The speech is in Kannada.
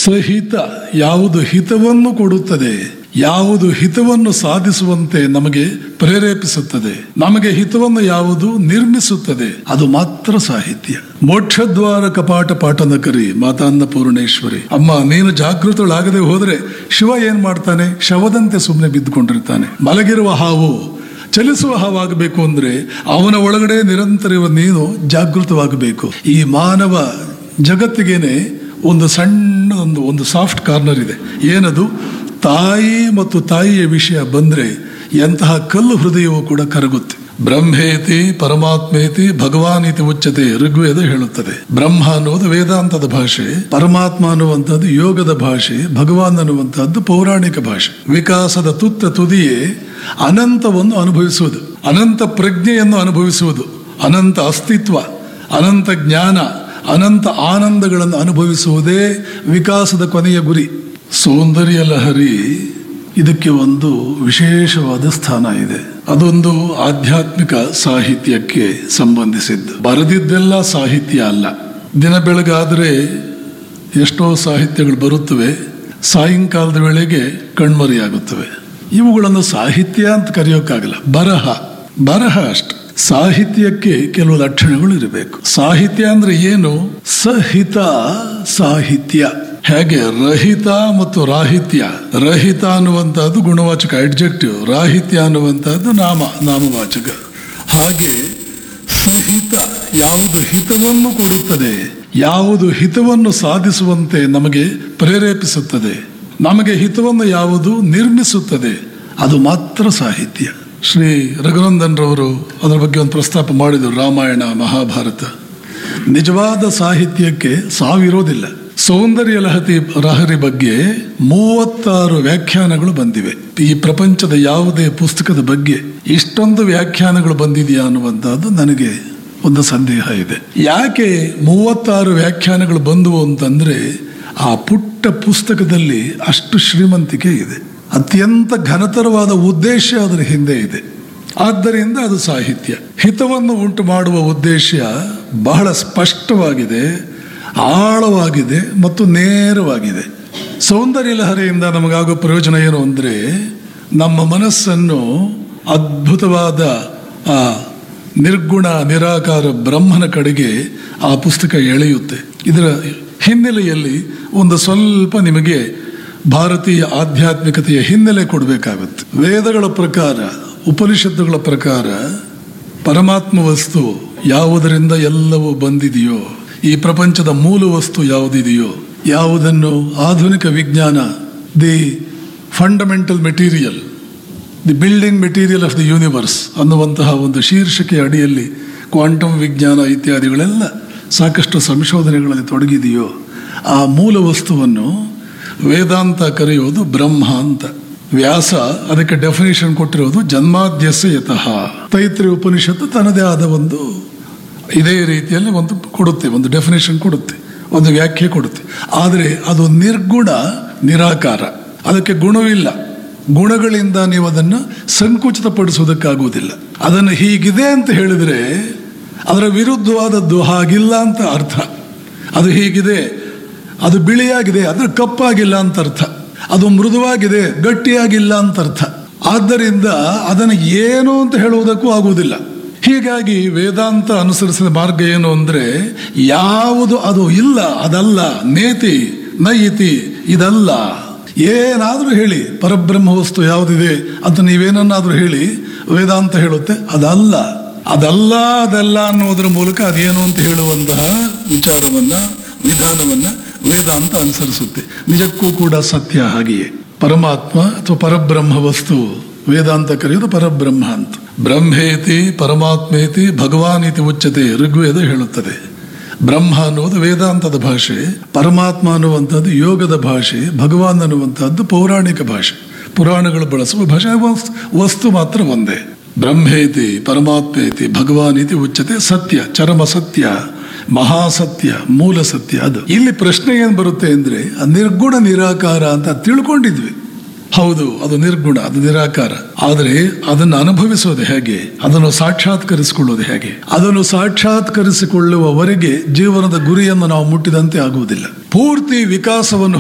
ಸಹಿತ ಯಾವುದು ಹಿತವನ್ನು ಕೊಡುತ್ತದೆ ಯಾವುದು ಹಿತವನ್ನು ಸಾಧಿಸುವಂತೆ ನಮಗೆ ಪ್ರೇರೇಪಿಸುತ್ತದೆ ನಮಗೆ ಹಿತವನ್ನು ಯಾವುದು ನಿರ್ಮಿಸುತ್ತದೆ ಅದು ಮಾತ್ರ ಸಾಹಿತ್ಯ ಮೋಕ್ಷದ್ವಾರ ಕಪಾಟ ಪಾಠನ ಕರಿ ಮಾತಾನ್ನ ಪೂರ್ಣೇಶ್ವರಿ ಅಮ್ಮ ನೀನು ಜಾಗೃತಳಾಗದೆ ಹೋದ್ರೆ ಶಿವ ಏನ್ ಮಾಡ್ತಾನೆ ಶವದಂತೆ ಸುಮ್ಮನೆ ಬಿದ್ದುಕೊಂಡಿರ್ತಾನೆ ಮಲಗಿರುವ ಹಾವು ಚಲಿಸುವ ಹಾವಾಗಬೇಕು ಅಂದ್ರೆ ಅವನ ಒಳಗಡೆ ನಿರಂತರ ನೀನು ಜಾಗೃತವಾಗಬೇಕು ಈ ಮಾನವ ಜಗತ್ತಿಗೇನೆ ಒಂದು ಸಣ್ಣ ಒಂದು ಒಂದು ಸಾಫ್ಟ್ ಕಾರ್ನರ್ ಇದೆ ಏನದು ತಾಯಿ ಮತ್ತು ತಾಯಿಯ ವಿಷಯ ಬಂದ್ರೆ ಎಂತಹ ಕಲ್ಲು ಹೃದಯವೂ ಕೂಡ ಕರಗುತ್ತೆ ಬ್ರಹ್ಮೇತಿ ಪರಮಾತ್ಮೇತಿ ಭಗವಾನ್ ಇತಿ ಉಚ್ಚತೆ ಋಗ್ವೇದ ಹೇಳುತ್ತದೆ ಬ್ರಹ್ಮ ಅನ್ನುವುದು ವೇದಾಂತದ ಭಾಷೆ ಪರಮಾತ್ಮ ಅನ್ನುವಂಥದ್ದು ಯೋಗದ ಭಾಷೆ ಭಗವಾನ್ ಅನ್ನುವಂಥದ್ದು ಪೌರಾಣಿಕ ಭಾಷೆ ವಿಕಾಸದ ತುತ್ತ ತುದಿಯೇ ಅನಂತವನ್ನು ಅನುಭವಿಸುವುದು ಅನಂತ ಪ್ರಜ್ಞೆಯನ್ನು ಅನುಭವಿಸುವುದು ಅನಂತ ಅಸ್ತಿತ್ವ ಅನಂತ ಜ್ಞಾನ ಅನಂತ ಆನಂದಗಳನ್ನು ಅನುಭವಿಸುವುದೇ ವಿಕಾಸದ ಕೊನೆಯ ಗುರಿ ಸೌಂದರ್ಯ ಲಹರಿ ಇದಕ್ಕೆ ಒಂದು ವಿಶೇಷವಾದ ಸ್ಥಾನ ಇದೆ ಅದೊಂದು ಆಧ್ಯಾತ್ಮಿಕ ಸಾಹಿತ್ಯಕ್ಕೆ ಸಂಬಂಧಿಸಿದ್ದು ಬರೆದಿದ್ದೆಲ್ಲ ಸಾಹಿತ್ಯ ಅಲ್ಲ ದಿನ ಬೆಳಗಾದರೆ ಎಷ್ಟೋ ಸಾಹಿತ್ಯಗಳು ಬರುತ್ತವೆ ಸಾಯಂಕಾಲದ ವೇಳೆಗೆ ಕಣ್ಮರೆಯಾಗುತ್ತವೆ ಇವುಗಳನ್ನು ಸಾಹಿತ್ಯ ಅಂತ ಕರೆಯೋಕ್ಕಾಗಲ್ಲ ಬರಹ ಬರಹ ಅಷ್ಟೆ ಸಾಹಿತ್ಯಕ್ಕೆ ಕೆಲವು ಲಕ್ಷಣಗಳು ಇರಬೇಕು ಸಾಹಿತ್ಯ ಅಂದ್ರೆ ಏನು ಸಹಿತ ಸಾಹಿತ್ಯ ಹೇಗೆ ರಹಿತ ಮತ್ತು ರಾಹಿತ್ಯ ರಹಿತ ಅನ್ನುವಂಥದ್ದು ಗುಣವಾಚಕ ಅಡ್ಜೆಕ್ಟಿವ್ ರಾಹಿತ್ಯ ಅನ್ನುವಂಥದ್ದು ನಾಮ ನಾಮವಾಚಕ ಹಾಗೆ ಸಹಿತ ಯಾವುದು ಹಿತವನ್ನು ಕೊಡುತ್ತದೆ ಯಾವುದು ಹಿತವನ್ನು ಸಾಧಿಸುವಂತೆ ನಮಗೆ ಪ್ರೇರೇಪಿಸುತ್ತದೆ ನಮಗೆ ಹಿತವನ್ನು ಯಾವುದು ನಿರ್ಮಿಸುತ್ತದೆ ಅದು ಮಾತ್ರ ಸಾಹಿತ್ಯ ಶ್ರೀ ರಘುನಂದನ್ ರವರು ಅದರ ಬಗ್ಗೆ ಒಂದು ಪ್ರಸ್ತಾಪ ಮಾಡಿದರು ರಾಮಾಯಣ ಮಹಾಭಾರತ ನಿಜವಾದ ಸಾಹಿತ್ಯಕ್ಕೆ ಸಾವಿರೋದಿಲ್ಲ ಸೌಂದರ್ಯ ಲಹತಿ ಲಹರಿ ಬಗ್ಗೆ ಮೂವತ್ತಾರು ವ್ಯಾಖ್ಯಾನಗಳು ಬಂದಿವೆ ಈ ಪ್ರಪಂಚದ ಯಾವುದೇ ಪುಸ್ತಕದ ಬಗ್ಗೆ ಇಷ್ಟೊಂದು ವ್ಯಾಖ್ಯಾನಗಳು ಬಂದಿದೆಯಾ ಅನ್ನುವಂಥದ್ದು ನನಗೆ ಒಂದು ಸಂದೇಹ ಇದೆ ಯಾಕೆ ಮೂವತ್ತಾರು ವ್ಯಾಖ್ಯಾನಗಳು ಬಂದವು ಅಂತಂದ್ರೆ ಆ ಪುಟ್ಟ ಪುಸ್ತಕದಲ್ಲಿ ಅಷ್ಟು ಶ್ರೀಮಂತಿಕೆ ಇದೆ ಅತ್ಯಂತ ಘನತರವಾದ ಉದ್ದೇಶ ಅದರ ಹಿಂದೆ ಇದೆ ಆದ್ದರಿಂದ ಅದು ಸಾಹಿತ್ಯ ಹಿತವನ್ನು ಉಂಟು ಮಾಡುವ ಉದ್ದೇಶ ಬಹಳ ಸ್ಪಷ್ಟವಾಗಿದೆ ಆಳವಾಗಿದೆ ಮತ್ತು ನೇರವಾಗಿದೆ ಸೌಂದರ್ಯ ಲಹರಿಯಿಂದ ನಮಗಾಗೋ ಪ್ರಯೋಜನ ಏನು ಅಂದರೆ ನಮ್ಮ ಮನಸ್ಸನ್ನು ಅದ್ಭುತವಾದ ಆ ನಿರ್ಗುಣ ನಿರಾಕಾರ ಬ್ರಹ್ಮನ ಕಡೆಗೆ ಆ ಪುಸ್ತಕ ಎಳೆಯುತ್ತೆ ಇದರ ಹಿನ್ನೆಲೆಯಲ್ಲಿ ಒಂದು ಸ್ವಲ್ಪ ನಿಮಗೆ ಭಾರತೀಯ ಆಧ್ಯಾತ್ಮಿಕತೆಯ ಹಿನ್ನೆಲೆ ಕೊಡಬೇಕಾಗುತ್ತೆ ವೇದಗಳ ಪ್ರಕಾರ ಉಪನಿಷತ್ತುಗಳ ಪ್ರಕಾರ ಪರಮಾತ್ಮ ವಸ್ತು ಯಾವುದರಿಂದ ಎಲ್ಲವೂ ಬಂದಿದೆಯೋ ಈ ಪ್ರಪಂಚದ ಮೂಲ ವಸ್ತು ಯಾವುದಿದೆಯೋ ಯಾವುದನ್ನು ಆಧುನಿಕ ವಿಜ್ಞಾನ the fundamental material the building material of the universe ಅನ್ನುವಂತಹ ಒಂದು ಶೀರ್ಷಿಕೆ ಅಡಿಯಲ್ಲಿ ಕ್ವಾಂಟಮ್ ವಿಜ್ಞಾನ ಇತ್ಯಾದಿಗಳೆಲ್ಲ ಸಾಕಷ್ಟು ಸಂಶೋಧನೆಗಳಲ್ಲಿ ತೊಡಗಿದೆಯೋ ಆ ಮೂಲ ವಸ್ತುವನ್ನು ವೇದಾಂತ ಕರೆಯೋದು ಬ್ರಹ್ಮ ಅಂತ ವ್ಯಾಸ ಅದಕ್ಕೆ ಡೆಫಿನೇಷನ್ ಕೊಟ್ಟಿರೋದು ಜನ್ಮಾದ್ಯಸ್ಯ ಯತಃ ತೈತ್ರಿ ಉಪನಿಷತ್ತು ತನ್ನದೇ ಆದ ಒಂದು ಇದೇ ರೀತಿಯಲ್ಲಿ ಒಂದು ಕೊಡುತ್ತೆ ಒಂದು ಡೆಫಿನೇಷನ್ ಕೊಡುತ್ತೆ ಒಂದು ವ್ಯಾಖ್ಯೆ ಕೊಡುತ್ತೆ ಆದರೆ ಅದು ನಿರ್ಗುಣ ನಿರಾಕಾರ ಅದಕ್ಕೆ ಗುಣವಿಲ್ಲ ಗುಣಗಳಿಂದ ನೀವು ಅದನ್ನು ಸಂಕುಚಿತಪಡಿಸುವುದಕ್ಕಾಗುವುದಿಲ್ಲ ಅದನ್ನು ಹೀಗಿದೆ ಅಂತ ಹೇಳಿದರೆ ಅದರ ವಿರುದ್ಧವಾದದ್ದು ಹಾಗಿಲ್ಲ ಅಂತ ಅರ್ಥ ಅದು ಹೀಗಿದೆ ಅದು ಬಿಳಿಯಾಗಿದೆ ಅದು ಕಪ್ಪಾಗಿಲ್ಲ ಅಂತ ಅರ್ಥ ಅದು ಮೃದುವಾಗಿದೆ ಗಟ್ಟಿಯಾಗಿಲ್ಲ ಅಂತ ಅರ್ಥ ಆದ್ದರಿಂದ ಅದನ್ನು ಏನು ಅಂತ ಹೇಳುವುದಕ್ಕೂ ಆಗುವುದಿಲ್ಲ ಹೀಗಾಗಿ ವೇದಾಂತ ಅನುಸರಿಸಿದ ಮಾರ್ಗ ಏನು ಅಂದ್ರೆ ಯಾವುದು ಅದು ಇಲ್ಲ ಅದಲ್ಲ ನೇತಿ ನಯಿತಿ ಇದಲ್ಲ ಏನಾದರೂ ಹೇಳಿ ಪರಬ್ರಹ್ಮ ವಸ್ತು ಯಾವುದಿದೆ ಅಂತ ನೀವೇನನ್ನಾದರೂ ಹೇಳಿ ವೇದಾಂತ ಹೇಳುತ್ತೆ ಅದಲ್ಲ ಅದಲ್ಲ ಅದಲ್ಲ ಅನ್ನೋದರ ಮೂಲಕ ಅದೇನು ಅಂತ ಹೇಳುವಂತಹ ವಿಚಾರವನ್ನ ವಿಧಾನವನ್ನ ವೇದಾಂತ ಅನುಸರಿಸುತ್ತೆ ನಿಜಕ್ಕೂ ಕೂಡ ಸತ್ಯ ಹಾಗೆಯೇ ಪರಮಾತ್ಮ ಅಥವಾ ಪರಬ್ರಹ್ಮ ವಸ್ತು ವೇದಾಂತ ಕರೆಯೋದು ಪರಬ್ರಹ್ಮ ಅಂತ ಬ್ರಹ್ಮೇತಿ ಪರಮಾತ್ಮೇತಿ ಭಗವಾನ್ ಇತಿ ಉಚ್ಚತೆ ಋಗ್ವೇದ ಹೇಳುತ್ತದೆ ಬ್ರಹ್ಮ ಅನ್ನುವುದು ವೇದಾಂತದ ಭಾಷೆ ಪರಮಾತ್ಮ ಅನ್ನುವಂಥದ್ದು ಯೋಗದ ಭಾಷೆ ಭಗವಾನ್ ಅನ್ನುವಂಥದ್ದು ಪೌರಾಣಿಕ ಭಾಷೆ ಪುರಾಣಗಳು ಬಳಸುವ ಭಾಷೆ ವಸ್ತು- ವಸ್ತು ಮಾತ್ರ ಒಂದೇ ಬ್ರಹ್ಮೇತಿ ಪರಮಾತ್ಮೇತಿ ಭಗವಾನ್ ಇತಿ ಉಚ್ಚತೆ ಸತ್ಯ ಚರಮ ಸತ್ಯ ಮಹಾಸತ್ಯ ಮೂಲ ಸತ್ಯ ಅದು ಇಲ್ಲಿ ಪ್ರಶ್ನೆ ಏನ್ ಬರುತ್ತೆ ಅಂದ್ರೆ ಆ ನಿರ್ಗುಣ ನಿರಾಕಾರ ಅಂತ ತಿಳ್ಕೊಂಡಿದ್ವಿ ಹೌದು ಅದು ನಿರ್ಗುಣ ಅದು ನಿರಾಕಾರ ಆದರೆ ಅದನ್ನು ಅನುಭವಿಸೋದು ಹೇಗೆ ಅದನ್ನು ಸಾಕ್ಷಾತ್ಕರಿಸಿಕೊಳ್ಳೋದು ಹೇಗೆ ಅದನ್ನು ಸಾಕ್ಷಾತ್ಕರಿಸಿಕೊಳ್ಳುವವರೆಗೆ ಜೀವನದ ಗುರಿಯನ್ನು ನಾವು ಮುಟ್ಟಿದಂತೆ ಆಗುವುದಿಲ್ಲ ಪೂರ್ತಿ ವಿಕಾಸವನ್ನು